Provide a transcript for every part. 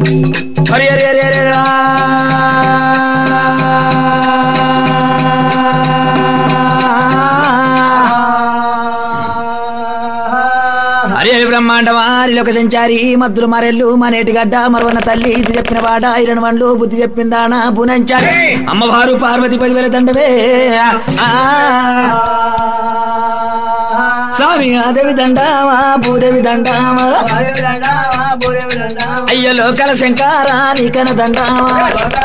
హరి హరి హరి హరి రా. హరి హరి బ్రహ్మాండవారి లోక సంచారి మద్దులు మరెల్లు మనేటి గడ్డ మరవన్న తల్లి ఇది చెప్పిన వాడ ఇరణ వండ్లు బుద్ధి చెప్పిందానా పునంచాలి అమ్మవారు పార్వతి పదివేల దండవే ఆ. స్వామి అదేవి దండావా భూదేవి దండావా అయ్య లోకల శంకారా నీకన దండావా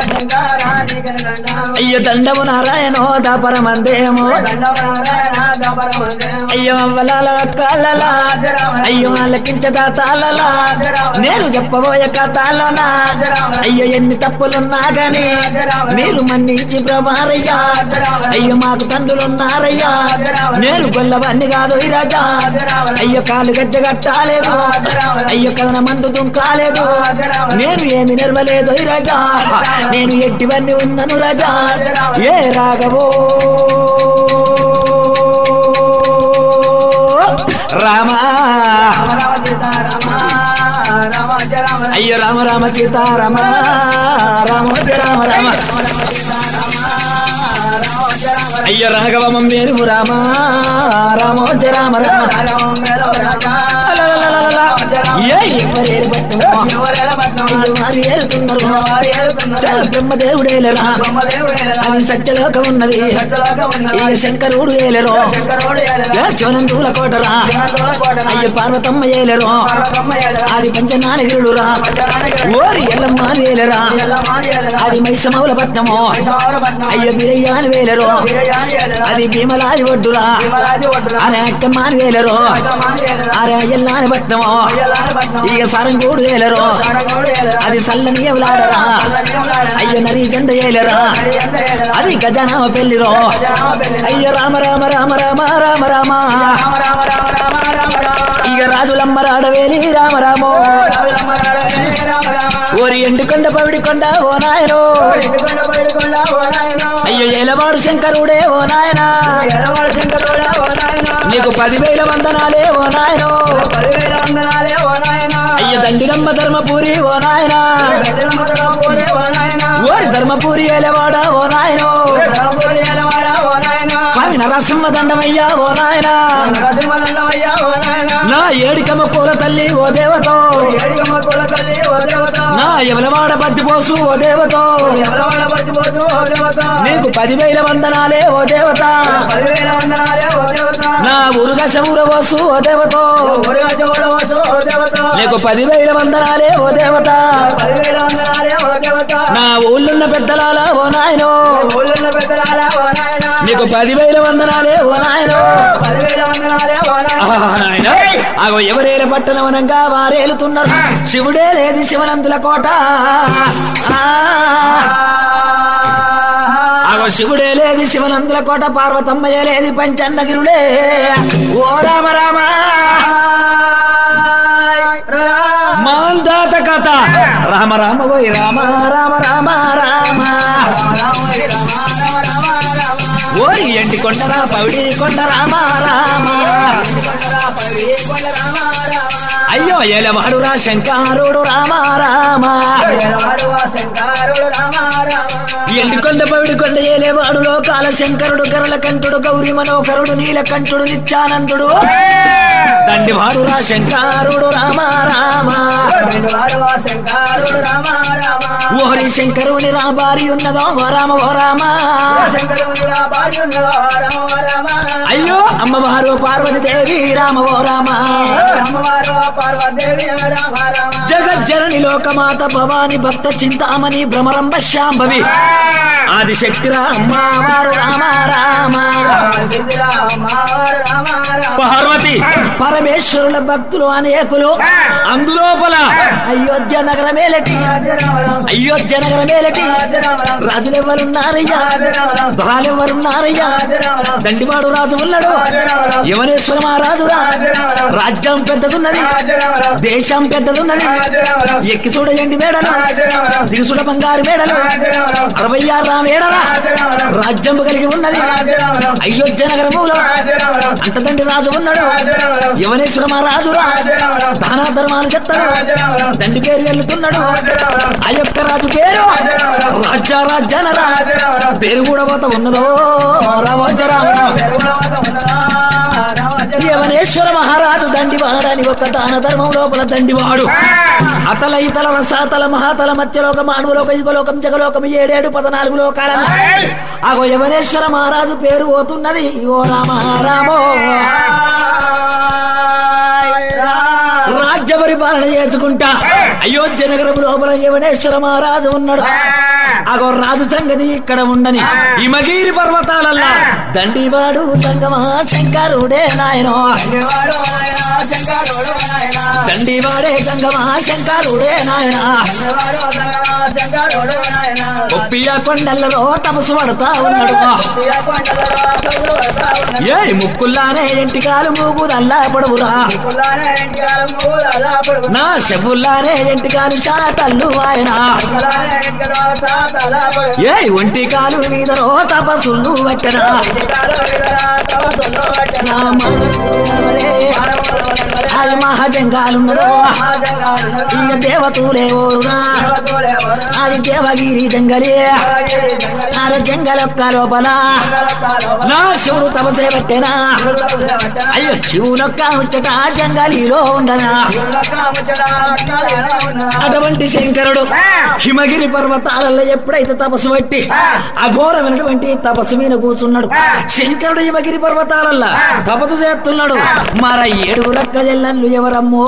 అయ్య దండము నారాయణో దాపరమందేమో అయ్యో అవ్వలాల కాలలా అయ్యో ఆలకించదా తాళలా నేను చెప్పబోయే కథలోనా అయ్యో ఎన్ని తప్పులున్నా గాని మీరు మన్నించి ప్రభారయ్యా అయ్యో మాకు తండ్రులున్నారయ్యా నేను గొల్లవన్నీ కాదు ఈ రాజా అయ్యో కాలు గజ్జ కట్టాలేదు అయ్యో కథన మందు దుంకాలేదు నేను ఏమి నెరవలేదు ఈ రాజా నేను ఎట్టివన్నీ ఉన్నను రాజా ఏ రాఘవో రామా అయ్యో రామ రామ సీతారామ రామ రామ రామ అయ్యో రాఘవమ్మ మేరు రామ రామోజ రామ రామ అలలలలలల. ఏ ఎవరేలు పట్టుమో. అయ్యో వారు ఏలుతున్నారు. చాలు బ్రహ్మదేవుడేలరా అది సత్యలోకం ఉన్నది ఇక శంకరుడు ఏలరు ఏ చోనందూల కోటరా అయ్యో పార్వతమ్మ ఏలరు అది పంచనానగిరుడురా ఓరి ఎల్లమ్మ వేలరా అది మైసమౌల పట్నము అయ్యో బిరయ్యాని వేలరు అది భీమలాది ఒడ్డురా అరే అక్కమ్మాని వేలరు అరే ఎల్లాని పట్నము ఇక సరంగూడు వేలరు అది సల్లని ఎవలాడరా అయ్యో నరి గంధ ఏలరా అది గజనామ పెళ్లిరో అయ్యో రామ రామ రామ రామ రామ రామ ఇక రాజులమ్మ రాడవేలి రామ రామో ఓరి ఎండుకొండ పవిడి కొండ ఓ నాయనో అయ్యో ఏలవాడు శంకరుడే ఓ నాయన నీకు పదివేల వందనాలే ఓ నాయనో అయ్యో దండిరమ్మ ధర్మపూరి ఓ నాయన ఓరి ధర్మపూరి ఏలవాడ ఓ నాయనో స్వామి నరసింహ దండమయ్యా ఓ నాయన నా ఏడికమ్మ పూల తల్లి ఓ దేవతో నా ఎవలవాడ బద్ది పోసు ఓ దేవతో నీకు పదివేల వందనాలే ఓ దేవత నా ఊరుగా శమూర పోసు ఓ దేవతో నీకు పదివేల వందనాలే ఓ దేవత నా ఊళ్ళున్న పెద్దలాల ఓ నాయనో నీకు పదివేల వందనాలే ఓ నాయనో ఆహా, నాయనా. అగో ఎవరేల పట్టణవనంగా వారేలుతున్నారు శివుడే లేదు శివనందుల కోట ఆ. అగో శివుడే లేదు శివనందుల కోట పార్వతమ్మయ్య లేదు పంచన్నగిరుడే ఓ రామ రామ మాందాత కథ రామ రామ ఓయ్ రామ రామ రామ రామ ఓరి ఎండి కొండరా పవిడి కొండ రామ రామ అయ్యో ఏలవాడురా శంకారుడు రామ రామ ఎండి కొండ పవిడి కొండ ఏలేవాడు లోకాల శంకరుడు గరల కంఠుడు గౌరి మనోహరుడు నీలకంఠుడు నిత్యానందుడు దండివాడురా శంకారుడు రామ రామ శంకరుడు రామ రామ ఓహరి శంకరుని రాబారి ఉన్నదో ఓ రామ ఓ రామ శంకరుని భార్య ఉన్నదో రామ రామ అయ్యో అమ్మవారు పార్వతి దేవి రామ ఓ రామ అమ్మవారు పార్వదేవి రామ రామ జగజ్జనని లోకమాత భవాని భక్త చింతామణి భ్రమరంబ శాంభవి ఆదిశక్తి రామావారు రామ రామ సిద్ధిరా అమ్మవారు రామ రామ పార్వతి పరమేశ్వరుల భక్తులు అనేకులు అందులోపల అయోధ్య నగరమేలటి అయోధ్య నగరమేలటి రాజులెవరున్నారయ్యా దొరాలెవరున్నారయ్యా దండివాడు రాజు ఉన్నాడు యవనేశ్వర మహారాజురా రాజ్యం పెద్దదున్నది దేశం పెద్దదున్నది ఎక్కి చూడయండి మేడలు దిగి చూడ బంగారు మేడలు అరవై ఆరు మేడల రాజ్యము కలిగి ఉన్నది అయోధ్య నగరములో అంతదండి రాజు ఉన్నాడు యువనేశ్వర మహారాజు దాన ధర్మాలు చెత్తడు దండి పేరు వెళ్తున్నాడు ఆ యొక్క రాజు పేరు రాజ్య రాజ్యానరా పేరు కూడా పోత ఉన్నదో రామోజ రామరామ యవనేశ్వర మహారాజు దండివాడని ఒక దాన ధర్మం లోపల దండివాడు అతల ఇతల రసాతల మహాతల మధ్యలోక మానవులోక యుగలోకం జగలోకం ఏడేడు పదనాలుగు లోకాల అగో యవనేశ్వర మహారాజు పేరు పోతున్నది ఓ రామ రామో రాజ్య పరిపాలన చేసుకుంటా అయోధ్య నగరం లోపల యవనేశ్వర మహారాజు ఉన్నాడు అగో రాజు సంగతి ఇక్కడ ఉండని హిమగిరి పర్వతాలల్లా దండివాడు సంగమా శంకరుడే నాయనో దండివాడే గంగమా శంకరుడే నాయనా ఒప్పియ కొండలలో తపసు పడతా ఉన్నాడు ఏ ముక్కుల్లానే ఎంటికాలు మూగుదల్లా పొడవురా నా చెవుల్లానే ఎంటికాలు శాతల్లు ఆయన ఏ ఒంటి కాలు మీదలో తపస్సులు పట్టరా నా మనవరే, అది మహాజంగాలున్నదో ఇక దేవతూలే ఓరునా అది దేవగిరి జంగలే అది జంగలొక్క లోపల నా శివుడు తపసే పట్టేనా అయ్యో శివునొక్క ముచ్చట జంగలిలో ఉండనా అటువంటి శంకరుడు హిమగిరి పర్వతాలలో ఎప్పుడైతే తపస్సు పట్టి అఘోరమైనటువంటి తపస్సు మీద కూర్చున్నాడు శంకరుడు హిమగిరి పర్వతాలల్లో తపస్సు చేస్తున్నాడు మర ఏడుగు రక్క జల్లన్లు ఎవరమ్మో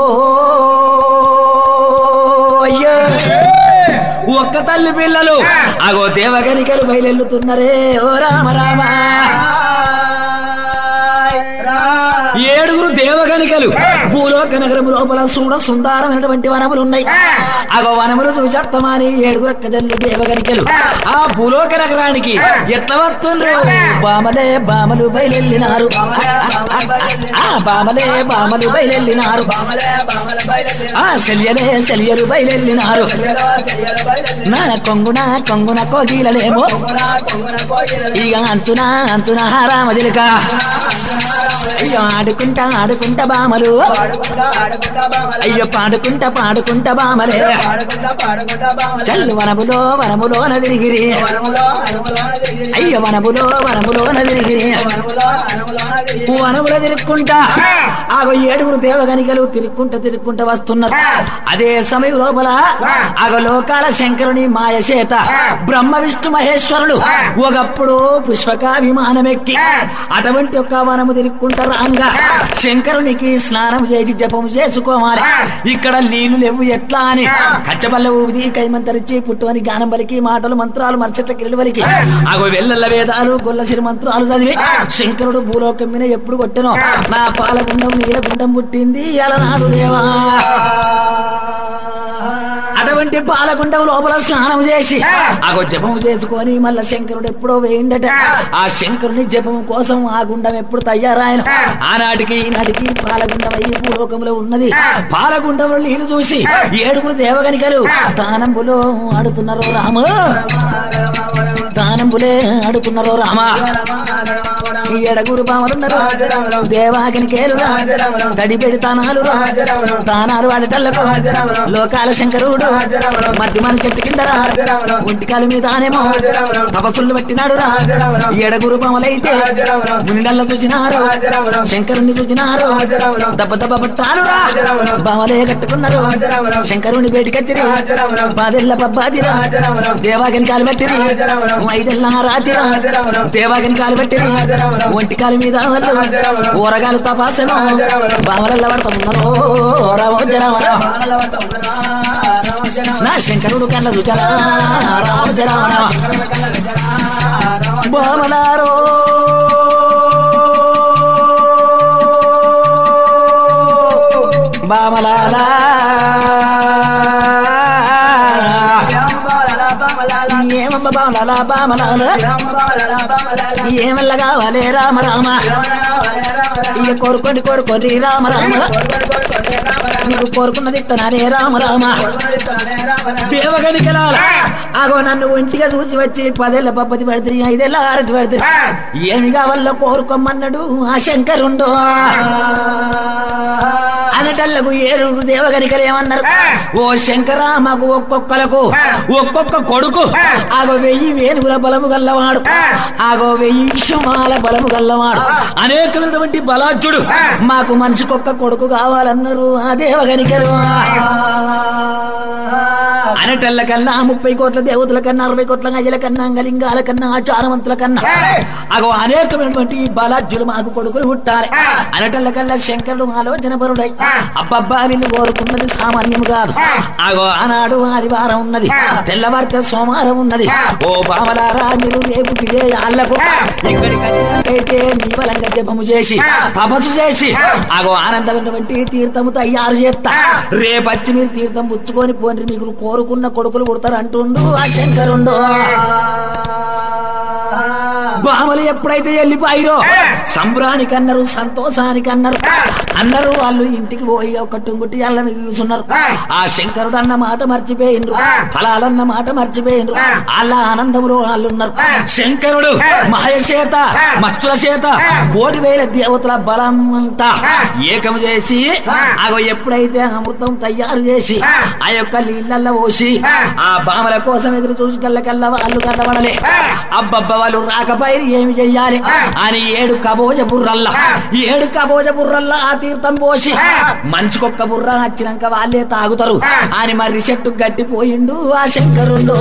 అయ్యో ఒక్క తల్లి పిల్లలు అగో దేవగనికలు బయలెల్లుతున్నారే ఓ రామ రామ ఏడుగురు దేవగనికలు భూలోక నగరము లోపల చూడ సుందరమైనటువంటి వనములు ఉన్నాయి అగో వనములు చూచేత్తమాని ఏడుగురు కజన్లు దేవగనికలు ఆ భూలోక నగరానికి ఎట్లా వస్తుండ్రు బామలే బామలు బయలెల్లినారు ఆ బామలే బామలు బయలెల్లినారు ఆ శల్యలే శల్యలు బయలెల్లినారు నా కొంగున కొంగున కోగిలలేమో ఇక అంచున అంచున రామజిలిక అయ్యో ఆడుకుంటా ఆడుకుంటా బామలు అయ్యో పాడుకుంటా పాడుకుంటా బామలే చల్లు వనములో వనములో నదిరిగిరి అయ్యో వనములో వనములో నదిరిగిరి వనములో తిరుక్కుంటా ఆగో ఏడుగురు దేవగనికలు తిరుక్కుంటా తిరుక్కుంటా వస్తున్నారు అదే సమయం లోపల ఆగో లోకాల శంకరుని మాయచేత బ్రహ్మ విష్ణు మహేశ్వరుడు ఒకప్పుడు పుష్పక విమానం ఎక్కి అటువంటి ఒక వనము తిరుక్కుంటా రాంగా శంకరునికి స్నానం చేసి జపం చేసుకోవాలి ఇక్కడ నీళ్లు లేవు ఎట్లా అని కచ్చబల్ల ఊది కైమంతరిచి పుట్టువని గానం బలికి మాటలు మంత్రాలు మరచెట్ల కిరడువలికి అగో వెల్లల్ల వేదాలు గొల్లసిరి మంత్రాలు చదివి శంకరుడు భూలోకం మీద ఎప్పుడు కొట్టెనో నా పాలగుండం నీలగుండం పుట్టింది అలనాడు దేవా అటువంటి పాలగుండం లోపల స్నానం చేసి అగో జపం చేసుకొని మళ్ళా శంకరుడు ఎప్పుడో వేయిండట ఆ శంకరుని జపం కోసం ఆ గుండం ఎప్పుడు తయారాయన ఆనాటికి ఈనాటికి పాలగుండం అయ్యి భూలోకంలో ఉన్నది పాలగుండంలో నీళ్లు చూసి ఏడుగురు దేవగనికలు దానంబులో ఆడుతున్నారు రామ దానంబులే ఆడుతున్నారు రామ ఈ ఎడగురు బామలున్నారు దేవాగనికేలు తడి పెడితానాలు దానాలు వాడటల్లకు లోకాల శంకరుడు మధ్య మన చెట్టు కింద ఒంటికాల మీద ఆనేమో తపస్సులు పట్టినాడు రా ఎడగురు బామలైతే మునిడల్ల చూసినారు శంకరుణ్ణి చూసినారు దెబ్బ దెబ్బ పట్టాలు రా బామలే కట్టుకున్నారు శంకరుని బయటికెత్తిరి బాదెల్ల పబ్బాదిరా దేవాగని కాలు పట్టిరి ఐదెల్ల రాతిరా దేవాగని కాలు పట్టిరి ఒంటి కాలు మీద వాళ్ళు ఊరగాలు తపాసను బామలల్ల పడతామున్నారు రామో జనమరా నా శంకరుడు కళ్ళ రుచరా రామ జరామ బామలారో బామలాలా ఏమమ్మ బామలాలా బామలాల ఏమల్ల కావాలి రామ రామ ఇక కోరుకొని కోరుకొని రామ రామ నీకు కోరుకున్నది ఇత్తనానే రామ రామ దేవగనికలాల ఆగో నన్ను ఒంటిగా చూసి వచ్చి పదేళ్ల పప్పది పడితే ఐదేళ్ల ఆరతి పడితే ఏమి కావాలో కోరుకోమన్నాడు ఆ శంకరుండు అనటల్లకు ఏరుడు దేవగనికలు ఏమన్నారు ఓ శంకర మాకు ఒక్కొక్కలకు ఒక్కొక్క కొడుకు ఆగో వెయ్యి వేనుగుల బలము గల్లవాడు ఆగో వెయ్యి విషమాల బలము గల్లవాడు అనేకమైనటువంటి బలాజ్యుడు మాకు మనిషికొక్క కొడుకు కావాలన్నారు ఆ దేవగనికలు అనటల్ల కన్నా ముప్పై కోట్ల దేవతల కన్నా అరవై కోట్ల గజల కన్నా అంగలింగాల కన్నా ఆచారవంతుల కన్నా అగో అనేకమైనటువంటి బలాజ్యులు మాకు కొడుకులు పుట్టాలి అనటల్ల కల్లా శంకరుడు ఆలోచన పరుడై అబ్బబ్బా వీళ్ళు కోరుకున్నది సామాన్యం కాదు అగో ఆనాడు ఆదివారం ఉన్నది తెల్లవారితే సోమవారం ఉన్నది ఓ బామలారా మీరు రేపు తిరిగే ఆళ్లకు ఎక్కడికైతే మీ బలంగా జపము చేసి తపస్సు చేసి అగో ఆనందమైనటువంటి తీర్థము తయారు చేస్తా రేపచ్చి మీరు తీర్థం పుచ్చుకొని పోని మీకు కోరుకున్న కొడుకులు పుడతారు అంటుండు ఆ శంకరుండు బామలు ఎప్పుడైతే వెళ్ళిపోయిరో సంబరానికి అన్నారు సంతోషానికి అన్నారు అన్నారు వాళ్ళు ఇంటికి పోయి ఒక టుంగుట్టి అల్ల మీకు చూస్తున్నారు ఆ శంకరుడు అన్న మాట మర్చిపోయిండ్రు ఫలాలన్న మాట మర్చిపోయిండ్రు వాళ్ళ ఆనందంలో వాళ్ళు ఉన్నారు శంకరుడు మాయ చేత మత్తుల చేత కోటి వేల దేవతల బలం అంతా ఏకం చేసి అగో ఎప్పుడైతే అమృతం తయారు చేసి ఆ యొక్క నీళ్ళల్లో పోసి ఆ బామల కోసం ఎదురు చూసేటల్లకల్లా వాళ్ళు కట్టబడలే అబ్బబ్బ వాళ్ళు రాకపోయి ఏమి చెయ్యాలి అని ఏడు కబోజ బుర్రల్లా ఏడు కబోజ బుర్రల్లా ఆ తీర్థం పోసి మనిషికొక్క బుర్ర వచ్చినాక వాళ్ళే తాగుతారు అని మరి చెట్టు గట్టిపోయిండు ఆ శంకరుండు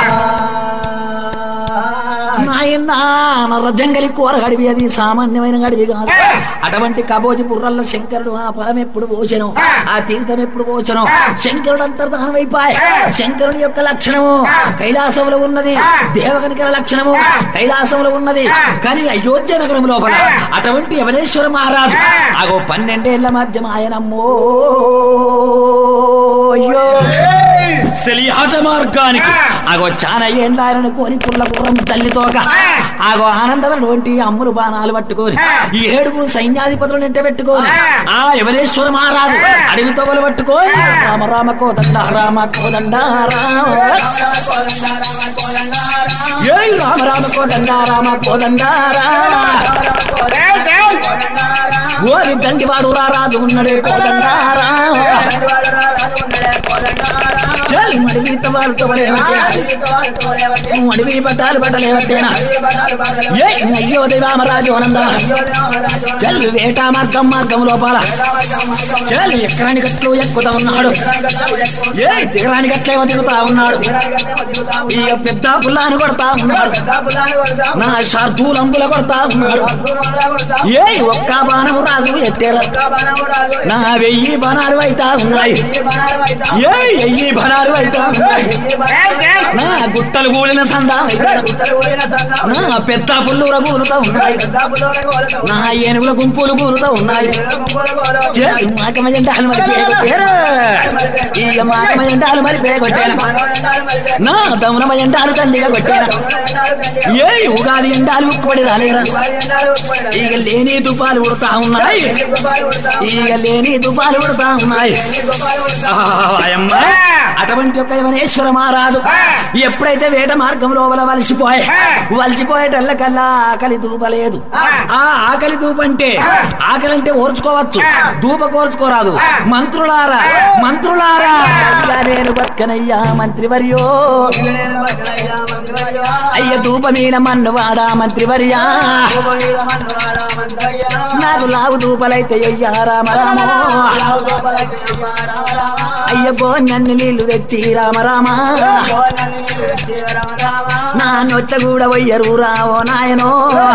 నాయన జంగలి కూర గడివి అది సామాన్యమైన గడివి కాదు అటువంటి కబోజి బుర్రల్లో శంకరుడు ఆ ఫలం ఎప్పుడు పోసను ఆ తీర్థం ఎప్పుడు పోసను శంకరుడు అంతర్ధానం అయిపోయి శంకరుడి యొక్క లక్షణము కైలాసంలో ఉన్నది దేవకనికర లక్షణము కైలాసంలో ఉన్నది కానీ అయోధ్య నగరం లోపల అటువంటి యవనేశ్వర మహారాజు అగో పన్నెండేళ్ల మధ్య ఆయనమ్మో అయ్యో సెలియాట మార్గానికి అగో చాలా ఏండ్ల ఆయన కోరి పుల్ల గుర్రం తల్లితోక ఆగో ఆనందమైనటువంటి అమ్ములు బాణాలు పట్టుకొని ఈ ఏడుగురు సైన్యాధిపతులు నింట పెట్టుకొని ఆ యవనేశ్వర మహారాజు అడవి తోవలు పట్టుకొని రామ రామ కోదండ రామ కోదండ రామ ఏయ్ రామ రామ కోదండ రామ కోదండ రామ ఓరి దండివాడు రా రాజు ఉన్నడే కోదండ రామ చల్ మడివి తవాడుతో మడివి బట్టాలు బట్టలేవట్టేనా ఏ అయ్యో దేవామరాజు ఆనంద చల్ వేట మార్గం మార్గం లోపల చల్ ఎక్కరాని గట్లు ఎక్కుతా ఉన్నాడు ఏ దిగరాని గట్లేమో దిగుతా ఉన్నాడు ఇక పెద్ద పుల్లాని కొడతా ఉన్నాడు నా షర్దూలంబుల కొడతా ఉన్నాడు ఏ ఒక్క బాణము రాజు ఎత్తేరా నా వెయ్యి బాణాలు అయితా ఉన్నాయి ఏ వెయ్యి బాణాలు అయితా ఉన్నాయి నా గుట్టలు కూలిన సందా అయితా నా పెద్ద పుల్లూర కూలుతా ఉన్నాయి నా ఏనుగుల గుంపులు కూలుతా ఉన్నాయి మాకమ జెండాలు మరి పేగొట్టారు ఇక మాకమ జెండాలు మరి పేగొట్టాను నా దమునమ జెండాలు తండ్రిగా కొట్టాను ఏ ఉగాది ఎండాలు ఉక్కుపడి రాలేరా ఇక లేని తుపాలు ఉడతా ఉన్నాయి ఇక లేని తుపాలు ఉడతా ఉన్నాయి అమ్మ అటువంటి ఒక యవనేశ్వర మహారాజు ఎప్పుడైతే వేట మార్గం లోపల వలసిపోయే వలసిపోయేటల్లకల్లా ఆకలి దూపలేదు ఆ ఆకలి దూపంటే ఆకలి అంటే ఓర్చుకోవచ్చు దూప కోర్చుకోరాదు మంత్రులారా మంత్రులారా అయ్యా నేను బతకనయ్యా మంత్రివర్యో అయ్య దూప మీద మన్నువాడా మంత్రివర్యా నాకు లావు దూపలైతే అయ్యా రామరామో అయ్య గో నన్ను నీళ్లు తెచ్చి రామరామ నా నొట్ట కూడా వయ్యరు రావో నాయనో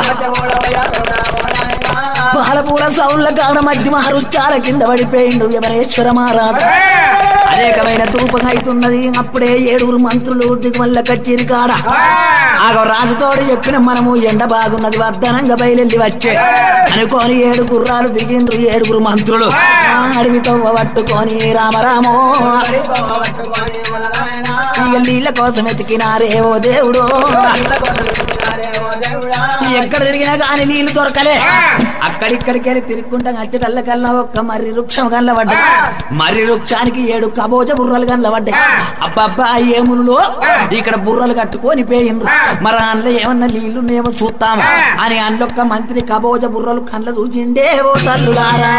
బాలపూల సౌళ్ళ కాడ మధ్య మహరుచ్చాల కింద పడిపోయిండు యమనేశ్వర మహారాజు అనేకమైన ధూపం అవుతున్నది అప్పుడే ఏడుగురు మంత్రులు దిగుమల్ల కచ్చేరి కాడ ఆగో రాజుతోడు చెప్పిన మనము ఎండ బాగున్నది వర్ధనంగా బయలుండి వచ్చే అనుకోని ఏడు గుర్రాలు దిగిండ్రు ఏడుగురు మంత్రులు ఆ అడవితో పట్టుకొని రామరామో ఇక నీళ్ళ కోసం ఎతికినారే ఓ దేవుడు దేవుడా ఎక్కడ తిరిగినా కానీ నీళ్లు దొరకలే అక్కడిక్కడికి వెళ్ళి తిరుగుకుంటా అచ్చటల్ల కల్లా ఒక్క మర్రి వృక్షం కనబడ్డాయి మర్రి వృక్షానికి ఏడు కబోజ బుర్రలు కనబడ్డాయి అబ్బబ్బా ఏమునులో ఇక్కడ బుర్రలు కట్టుకొని పోయిండ్రు మరి అందులో ఏమన్నా నీళ్లు ఏమో చూస్తామా అని అందులొక్క మంత్రి కబోజ బుర్రలు కళ్ళ చూసిండే ఓ తల్లులారా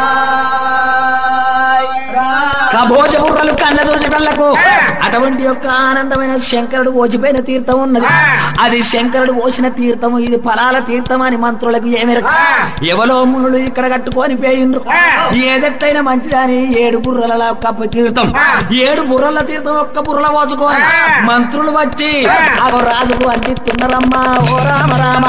కబోజ బుర్రలు కళ్ళ చూసటల్లకు అటువంటి యొక్క ఆనందమైన శంకరుడు ఓచిపోయిన తీర్థం ఉన్నది అది శంకరుడు పోసిన తీర్థము ఇది ఫలాల తీర్థం అని మంత్రులకు ఏమెరక ఎవలో మునులు ఇక్కడ కట్టుకొని పోయిండ్రు ఏదెట్టయినా మంచిదని ఏడు బుర్రల ఒక్క తీర్థం ఏడు బుర్రల తీర్థం ఒక్క బుర్రల పోసుకొని మంత్రులు వచ్చి అగో రాజుకు అందిస్తున్నారమ్మా ఓ రామ రామ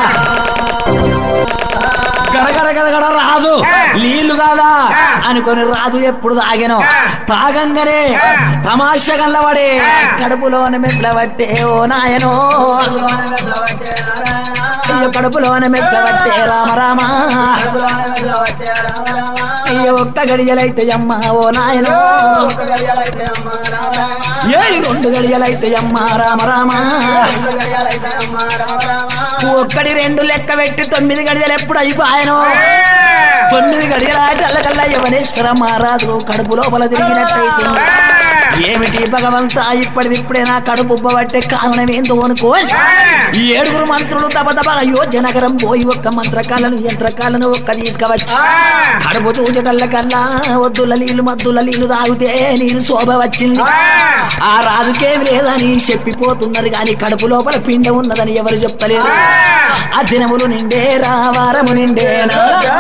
గడగడ గడగడ రాజు నీళ్లు కాదా అనుకొని రాజు ఎప్పుడు తాగాను తాగంగానే తమాషా కల్లబడే కడుపులోన మెట్లబట్టే ఓ నాయనో అయ్యో కడుపులోన మెట్లబట్టే రామ రామ అయ్యో ఒక్క గడియలైతే అమ్మ ఓ నాయనో ఏ రెండు గడియలైతే అమ్మ రామ రామ ఒక్కడి రెండు లెక్క పెట్టి తొమ్మిది గడియలు ఎప్పుడు అయిపోయాను తొమ్మిది గడియల కల్లకల్లా యవనేశ్వర మహారాజు కడుపు లోపల తిరిగినట్టయితుంది ఏమిటి భగవంతా ఇప్పటిదిప్పుడే నా కడుపు ఉబ్బబట్టే కారణం ఏందో అనుకో ఈ ఏడుగురు మంత్రులు తప తప అయోధ్య నగరం పోయి ఒక్క మంత్రకాలను యంత్రకాలను ఒక్క తీసుకవచ్చు కడుపు చూచటల్ల కల్లా వద్దుల నీళ్లు మద్దుల నీళ్లు తాగితే నీరు శోభ వచ్చింది ఆ రాజుకేం లేదని చెప్పిపోతున్నారు గాని కడుపు లోపల పిండ ఉన్నదని ఎవరు చెప్పలేరు ఆ దినములు నిండేరా వారము నిండేనా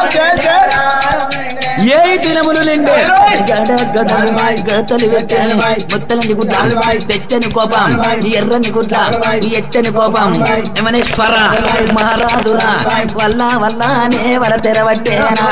ఏ దినములు నిండే గడ గడలు గతలు పెట్టని ముత్తలని గుడ్డ తెచ్చని కోపం ఎర్రని గుడ్డ ఎచ్చని కోపం యమనేశ్వర మహారాజురా వల్ల వల్లనే వర తెరవట్టేనా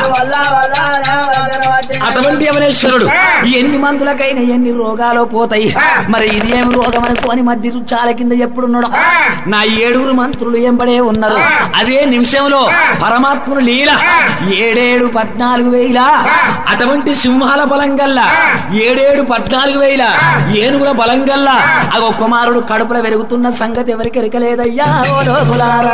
అటువంటి యమనేశ్వరుడు ఎన్ని మందులకైనా ఎన్ని రోగాలు పోతాయి మరి ఇది ఏం రోగం అనుకోని మధ్య రుచాల కింద ఎప్పుడున్నాడు నా ఏడుగురు మంత్రులు ఎంబడే ఉన్నారు అదే నిమిషంలో పరమాత్ముడు లీల ఏడేడు పద్నాలుగు వేల అటువంటి సింహాల బలం గల్లా ఏడేడు పద్నాలుగు వేల ఏనుగుల బలం గల్లా అగో కుమారుడు కడుపుల పెరుగుతున్న సంగతి ఎవరికి ఎరకలేదయ్యా ఓ లోకులారా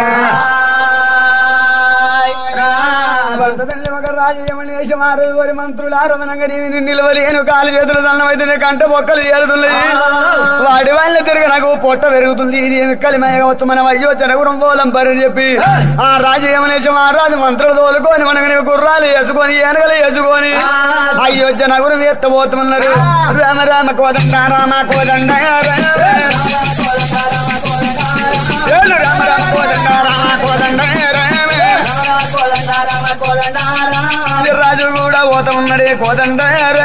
భర్తల్లి ఒక రాజు యమని వేషమారు వారి మంత్రులు ఆరోధనంగా నీవి నిలవలేను కాలు చేతులు దన్నమైతే కంట బొక్కలు ఏడుతున్నాయి వాడి వాళ్ళ తిరిగి నాకు పొట్ట పెరుగుతుంది ఇది ఏమి కలిమయవచ్చు మనం అయ్యో తెనగురం పోలం పని చెప్పి ఆ రాజు యమనేశం ఆ రాజు మంత్రులు తోలుకొని మనకి గుర్రాలు వేసుకొని ఏనుగలు వేసుకొని అయ్యో జనగురం ఎత్తబోతున్నారు రామ రామ కోదండ రామ కోదండ ఏడు రామ రామ కోదండ రామ కోదండ రాజు కూడా పోత ఉన్నాడే కోదండ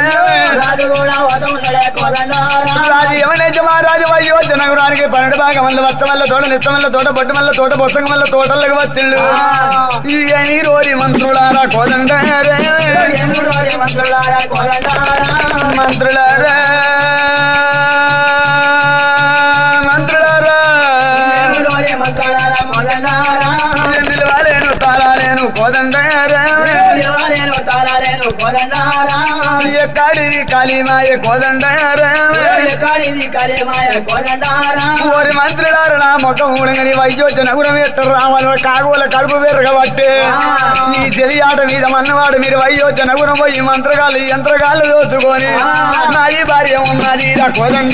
రాజు ఏమనైతే మహారాజు అయ్యో జనగురానికి పన్నెండు భాగం వల్ల వత్త వల్ల తోట నిత్త వల్ల తోట బొట్టు వల్ల తోట బొత్సంగ వల్ల తోటలకు వత్తిళ్ళు ఈ రోరి మంత్రులారా కోదండ మంత్రులారా మంత్రులారా నిలవాలేను తాళాలేను కోదండ ఎక్కడి కాళీమాయ కోదండ ఓరి మంత్రులారు నా ముఖం ఉడగని వైద్యోజన గుణం ఎట్ట రావాల కాగుల కడుపు విరగబట్టే ఈ చెలి ఆట మీద మన్నవాడు మీరు వైద్యోజన గుణం పోయి మంత్రగాళ్ళు యంత్రగాళ్ళు దోచుకొని నా ఈ భార్య ఉన్నది రా కోదండ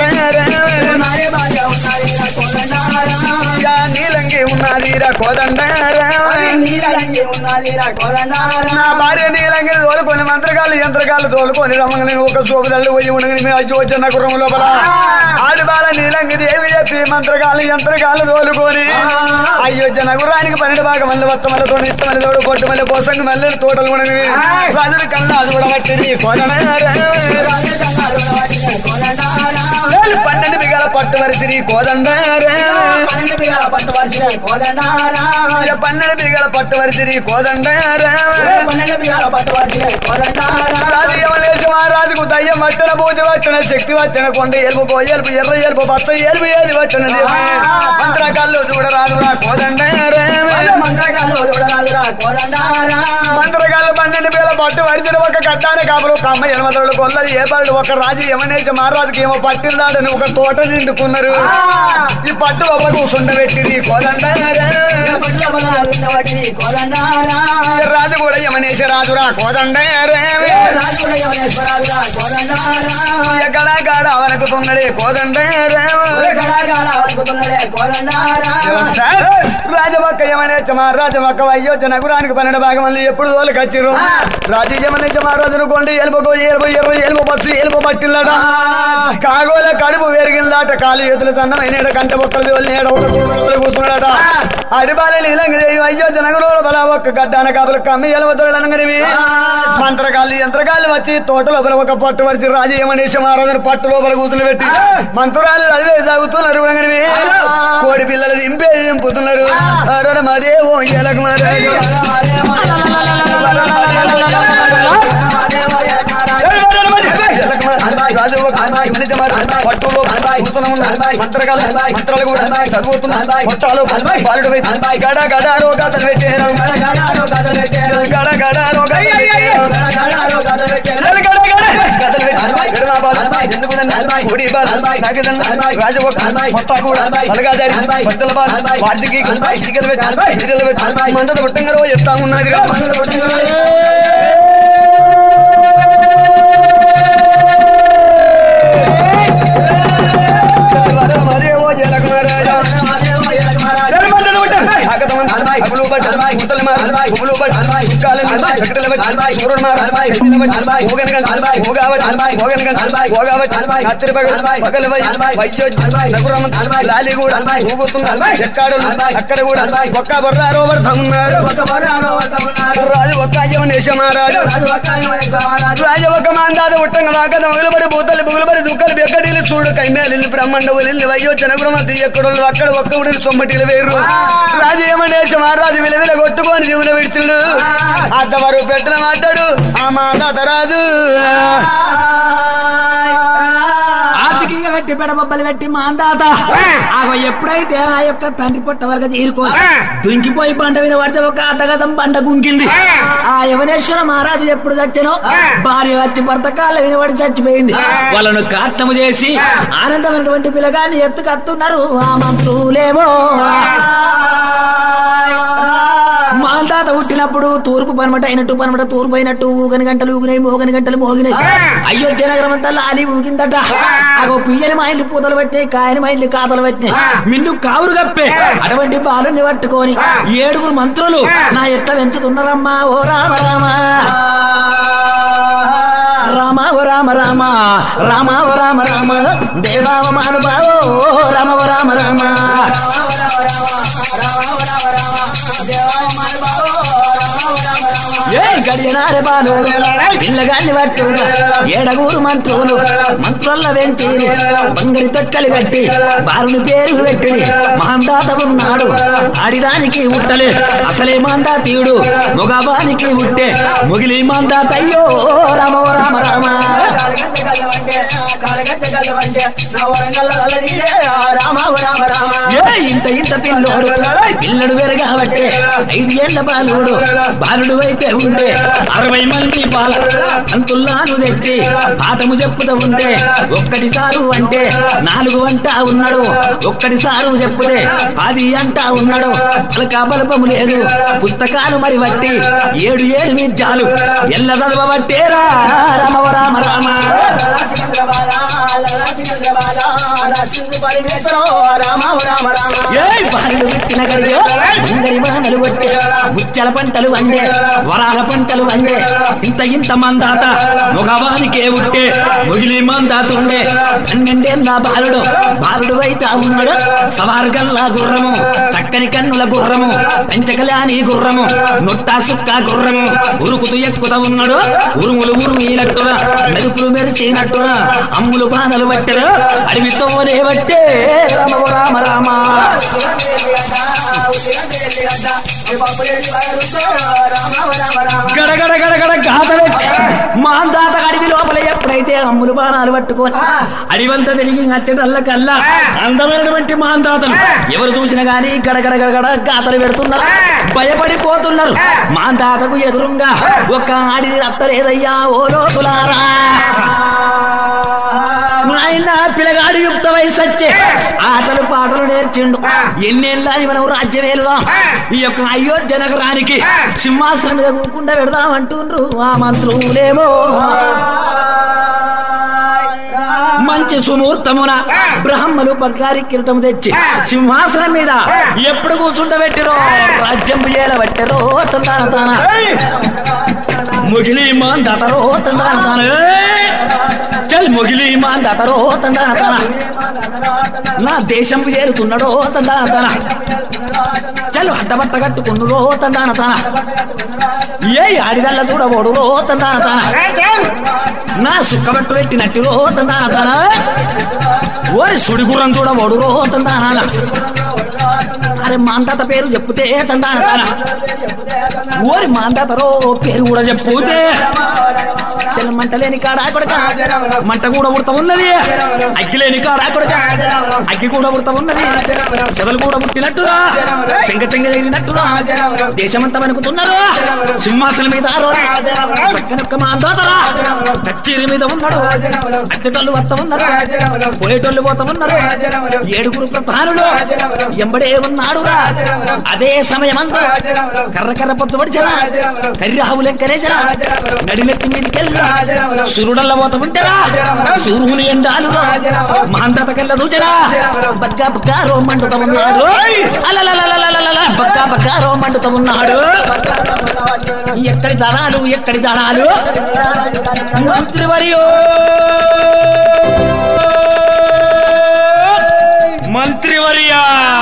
నీలంగి ఉన్నది రా కోదండ నా భార్య నీలంగి తోలుకొని మంత్రగాళ్ళు యంత్రగాళ్ళు తోలుకొని రమ్మని ఒక సోపుదల్లు పోయి ఉండగని మీ అయోధ్య గుర్రం లోపల ఆడిబాల నీలంగి దేవి చెప్పి మంత్రగాళ్ళు యంత్రగాళ్ళు తోలుకొని అయోధ్య నగురానికి పన్నెండు భాగం మళ్ళీ వత్త మళ్ళీ తోడు ఇత్త మళ్ళీ తోడు పొట్టు మళ్ళీ పోసంగి మళ్ళీ తోటలు ఉండగని రాజుల కన్నా అది కూడా పట్టింది పన్నెండు బిగాల పట్టు వరిసిరి కోదండ పన్నెండు బిగాల పట్టు వరిసిరి కోదండ రాజు యమలేశు మహారాజుకు దయ్యం పట్టణ బూది పట్టణ శక్తి పట్టణ కొండ ఎలుపు కో ఎలుపు ఎర్ర ఎలుపు పచ్చ ఎలుపు ఏది పట్టణ మంత్రకాళ్ళు చూడరాదు రా కోదండ మంత్రకాళ్ళు పన్నెండు వేల పట్టు వరిచిన ఒక కట్టాన కాపులు ఒక అమ్మ ఎనమదలు కొల్లలు ఏ బళ్ళు ఒక రాజు యమనేసి మహారాజుకి ఏమో పట్టిందాడని ఒక తోట నిండుకున్నారు ఈ పట్టు లోపల కూర్చుండబెట్టింది కోదండ రాజు కూడా యమనేసి రాజురా కోదండ ఎక్కడ కాడ అవనకుతున్నాడే కోదండ రాజమక్క యమనేచ మహారాజమక్క అయోధ్య నగరానికి పన్నెండు భాగం మళ్ళీ ఎప్పుడు తోలికి వచ్చిర్రు రాజు యమనేచ మహారాజును కొండి ఎలుపు ఎలుపు ఎరువు ఎలుపు బస్సు ఎలుపు పట్టిల్లట కాగోల కడుపు పెరిగిందాట కాలు చేతులు సన్నమైన కంట బొక్కలు నేడ ఒక కూతురు కూర్చున్నాడట అడిబాల నీలంగదేవి అయోధ్య నగరంలో బల ఒక్క గడ్డాన కాపులు కమ్మి ఎలవతోడనగనివి మంత్రగాళ్ళు యంత్రగాళ్ళు వచ్చి తోట లోపల ఒక పట్టు వరిచి రాజు యమనేశ మహారాజును పట్టు లోపల కూతురు పెట్టి మంత్రాలు చదివే సాగుతున్నారు అనగనివి కోడి పిల్లలు దింపే దింపుతున్నారు అరే మదేవో ఎలకు మహారాజు రాజు ఒక మనిషి మరి పట్టులో కూర్చుని ఉన్నాడు. మంత్రగాళ్ళు మంత్రాలు కూడా చదువుతున్నారు మొట్టాలు బాలుడు పెట్టి గడ గడ రోగాతలు పెట్టారు గడ గడ రోగాతలు పెట్టారు గడ గడ గడ గదలు పెట్టి ఎడమ బాలు, ఎందుకు దండ, కుడి బాలు, నాకి దండ, రాజు ఒక మొత్తా కూడా అలగాదారి పట్టుల బాలు, వాటికి ఇటుకలు పెట్టి ఇటుకలు పెట్టి మంటలు పుట్టంగా రోజు చెప్తా ఉన్నది మరేవో జలకు మహారాజా అక్కడ కూడా ఒక్క బొర్రారో ఉన్నారు రాజు ఒక్క అయ్యమనేశమారాజు రాజు ఒక మాందాద ఉట్టంగా దాకా మొగలుబడి బూతలు బుగులుబడి దుక్కలు బెక్కడీలు చూడు కైమేలి బ్రహ్మండ ఒలిల్లి వయ్యో జనగురమతి ఎక్కడోళ్ళు అక్కడ ఒక్క ఉడిని సొమ్మటిలు వేరు రాజు ఏమనేసి మహారాజు విలవిల కొట్టుకొని జీవుల విడుచుడు అద్దవరు పెట్టిన మాట్లాడు ఆ మాతాత రాజు ఆర్థికంగా పెట్టి పెడబొబ్బలు పెట్టి మా అందాత ఆగో ఎప్పుడైతే ఆ యొక్క తండ్రి పొట్ట వరకు చేరుకో దుంకిపోయి పంట మీద పడితే ఒక అడ్డగసం పంట గుంకింది ఆ యవనేశ్వర మహారాజు ఎప్పుడు చచ్చానో భార్య వచ్చి భర్త కాళ్ళ వినబడి చచ్చిపోయింది వాళ్ళను కాట్టము చేసి ఆనందమైనటువంటి పిల్లగాన్ని ఎత్తుకత్తున్నారు ఆ మంత్రులేమో మా తాత పుట్టినప్పుడు తూర్పు పనమట అయినట్టు పనమట తూర్పు అయినట్టు ఊగని గంటలు ఊగినాయి మోగని గంటలు మోగినాయి అయోధ్య నగరం అంతా లాలి ఊగిందట అగో పియ్యని మా ఇల్లు పూతలు పట్టినాయి కాయని మా ఇల్లు కాతలు పట్టినాయి మిన్ను కావురు కప్పే అటువంటి బాలుని పట్టుకొని ఏడుగురు మంత్రులు నా ఎట్ట పెంచుతున్నారమ్మా ఓ రామ రామ రామ ఓ రామ రామ రామ ఓ రామ రామ దేవావ మానుభావో రామ ఓ రామ రామ ఏ గడియనారే బాలు పిల్లగాన్ని పట్టు ఏడగూరు మంత్రులు మంత్రుల వెంచి బంగరి తొక్కలు కట్టి బాలుని పేరు పెట్టి మాందాత ఉన్నాడు ఆడిదానికి ఉట్టలే అసలే మాందాతీయుడు మొగవానికి ఉట్టే ముగిలి మాందాత అయ్యో రామ ఓ రామ రామ ఏ ఇంత ఇంత పిల్లోడు పిల్లడు వెరగాబట్టే ఐదు ఏళ్ల బాలుడు బాలుడు అయితే ఉంటే అరవై మంది బాల అంతుల్లాను తెచ్చి పాఠము చెప్పుతూ ఉంటే ఒక్కటి సారు అంటే నాలుగు అంటా ఉన్నాడు ఒక్కటి సారు చెప్పుతే పది అంటా ఉన్నాడు పలక బలపము లేదు పుస్తకాలు మరి బట్టి ఏడు ఏడు విద్యాలు ఎల్ల చదవబట్టేరా రామ రామ రామ ఏయ్ బాలుడు పెట్టిన గడియో ముందరి వానలు కొట్టే ముచ్చల పంటలు వండే వరాల పంటలు వండే ఇంత ఇంత మందాత మగవానికే ఉట్టే ముగిలి మందాత ఉండే అన్నండే నా బాలుడు బాలుడు అయితే ఉన్నాడు సవారు గల్లా గుర్రము చక్కని కన్నుల గుర్రము పెంచకలాని గుర్రము నొట్టా సుక్క గుర్రము ఉరుకుతూ ఎక్కుతా ఉన్నాడు ఉరుములు ఉరుమినట్టున మెరుపులు మెరిచినట్టున అమ్ములు బాణలు పట్టరు అడవితోనే పట్టే రామ రామ రామ గడగడ గడగడ గాథ పెట్టి మా దాత అడవి లోపల ఎప్పుడైతే అయితే అమ్ములు బాణాలు పట్టుకొని అడివంతా తిరిగి అచ్చటల్ల కల్లా అందమైనటువంటి మాందాతలు ఎవరు చూసినా గాని గడగడ గడగడ గాతలు పెడుతున్నారు భయపడిపోతున్నారు మాందాతకు ఎదురుంగా ఒక్క ఆడిది రత్తలేదయ్యా ఓ లోతులారా ఆయన పిల్లగాడు యుక్త వయసు వచ్చే ఆటలు పాటలు నేర్చిండు ఎన్నేళ్ళ మనం రాజ్యం వెళ్దాం ఈ యొక్క అయోధ్య నగరానికి సింహాసనం మీద కూకుండా పెడదాం అంటుండ్రు ఆ మంత్రులేమో మంచి సుముహూర్తమున బ్రహ్మలు బంగారి కిరీటం తెచ్చి సింహాసనం మీద ఎప్పుడు కూర్చుండబెట్టిరో రాజ్యం ఏలబెట్టరో తందాన తాన ముగిలి మాన్ దాతరో తందాన తాన ఏయ్! చల్ ముగిలి మాన్ దాతరో తందాన తాన నా దేశం ఏలుతున్నాడో తందాన తాన చల్ అడ్డబట్ట కట్టుకున్నరో తందాన తాన ఏ ఆడిదల్ల చూడబోడు రో తందాన తాన నా సుక్కబట్టు పెట్టినట్టు రో తందాన తాన ఓరి సుడిగుర్రం చూడబోడు రో తందాన అరే మాందాత పేరు చెప్పుతే తందాన తాన ఓరి మాందాతరో పేరు కూడా చెప్పుతే చెల్ల మంట లేని కాడా కొడక మంట కూడా ఉడత ఉన్నది అగ్గి లేని కాడా కొడక అగ్గి కూడా ఉడత ఉన్నది చెదలు కూడా పుట్టినట్టురా చెంగ చెంగ జరిగినట్టురా దేశమంతా వణుకుతున్నారు సింహాసనం మీద ఆరోరా చక్కనొక్క మాందాతరా కచ్చేరి మీద ఉన్నాడు అచ్చటోళ్ళు వస్త ఉన్నారు పోయేటోళ్ళు పోతా ఉన్నారు ఏడుగురు ప్రధానులు ఎంబడే ఉన్నాడురా అదే సమయమంతా కర్ర కర్ర పొత్తు పడిచరా కర్రి ఆవు లెక్కనేసరా నడిమెత్తి మీదకెళ్ళి సురుడల్ల పోత ఉంటరా సూర్యుని ఎండాలు మాందత కల్ల దూచరా బగ్గా బగ్గారో మండుత ఉన్నాడు అలలలలలలలల బగ్గా బగ్గారో మండుత ఉన్నాడు ఎక్కడి దళాలు ఎక్కడి దళాలు మంత్రివర్యో మంత్రివర్యా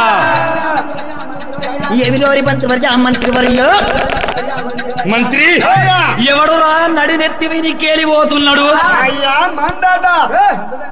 ఎవిలోరి మంత్రివర్య మంత్రివర్యో మంత్రి ఎవడురా నడినెత్తి విని కేలిపోతున్నాడు అయ్యా మందాత